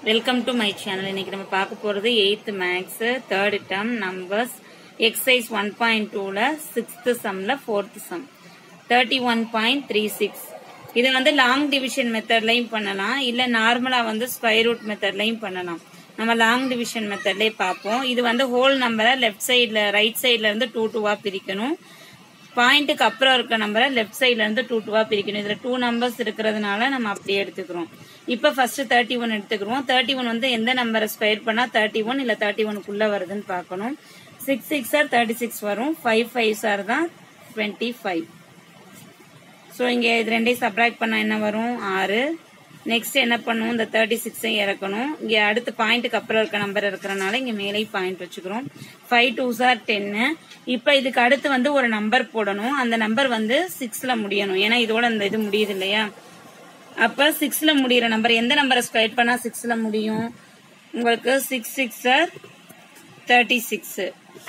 welcome to my channel இன்னைக்கு நம்ம பார்க்க போறது eighth maths third term numbers exercise one point டூல சிக்ஸ்த் சம்ல fourth sum thirty one point three six இதை வந்து லாங் டிவிஷன் மெத்தட்லையும் பண்ணலாம் இல்ல நார்மலா வந்து ஸ்கொயர் ரூட் மெத்தட்லையும் பண்ணலாம் நம்ம லாங் டிவிஷன் மெத்தட்லயே பார்ப்போம் இது வந்து ஹோல் நம்பரை லெஃப்ட் சைட்ல ரைட் சைட்ல இருந்து டூ டூவா பிரிக்கணும் பாயிண்ட்டுக்கு அப்புறம் இருக்க நம்பரை லெஃப்ட் சைட்ல இருந்து டூ டூவா பிரிக்கணும் இதுல டூ நம்பர்ஸ் இருக்கிறதுனால நம்ம அப்படியே எடுத்துக்கிறோம் இப்ப ஃபர்ஸ்ட் தேர்ட்டி ஒன் எடுத்துக்கிறோம் தேர்ட்டி ஒன் வந்து எந்த நம்பரை ஸ்கொயர் பண்ணா தேர்ட்டி ஒன் இல்ல தேர்ட்டி ஒனுக்குள்ள வருதுன்னு பார்க்கணும் six six are thirty six வரும் ஃபைவ் ஃபைவ் சார் தான் டுவெண்ட்டி ஃபைவ் ஸோ இங்க இது ரெண்டையும் சப்ராக்ட் பண்ணா என்ன வரும் ஆறு நெக்ஸ்ட் என்ன பண்ணும் இந்த தேர்ட்டி சிக்ஸையும் இறக்கணும் இங்க அடுத்த பாயிண்ட்டுக்கு அப்புறம் இருக்க நம்பர் இருக்கிறனால இங்க மேலே பாயிண்ட் வச்சுக்கிறோம் ஃபைவ் டூ சார் டென்னு இப்ப இதுக்கு அடுத்து வந்து ஒரு நம்பர் போடணும் அந்த நம்பர் வந்து சிக்ஸ்ல முடியணும் ஏன்னா இதோட இந்த இது முடியுது இல்லையா அப்ப சிக்ஸ்ல முடியிற நம்பர் எந்த நம்பரை ஸ்கொயர் பண்ணா சிக்ஸ்ல முடியும் உங்களுக்கு சிக்ஸ் சிக்ஸ் சார் தேர்ட்டி சிக்ஸ்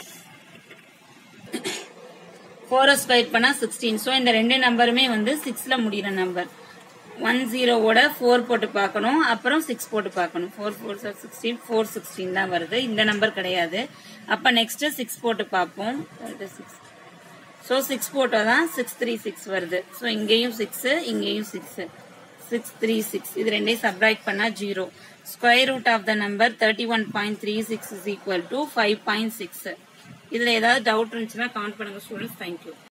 ஃபோரை ஸ்கொயர் பண்ணா சிக்ஸ்டீன் ஸோ இந்த ரெண்டு நம்பருமே வந்து சிக்ஸ்ல முடியிற நம்பர் ஒன் ஜீரோவோட ஃபோர் போட்டு பார்க்கணும் அப்புறம் சிக்ஸ் போட்டு பார்க்கணும் ஃபோர் ஃபோர் சார் சிக்ஸ்டீன் ஃபோர் சிக்ஸ்டீன் தான் வருது இந்த நம்பர் கிடையாது அப்ப நெக்ஸ்ட் சிக்ஸ் போட்டு பார்ப்போம் சிக்ஸ் ஸோ சிக்ஸ் போட்டால் தான் சிக்ஸ் த்ரீ சிக்ஸ் வருது ஸோ இங்கேயும் சிக்ஸ் இங்கேயும் சிக்ஸ் சிக்ஸ் த்ரீ சிக்ஸ் இது ரெண்டையும் சப்ராக்ட் பண்ணா zero square root of the number thirty one point three six is equal to five point six இதுல ஏதாவது டவுட் இருந்துச்சுன்னா கமெண்ட் பண்ணுங்க ஸ்டூடெண்ட்ஸ் தேங்க்யூ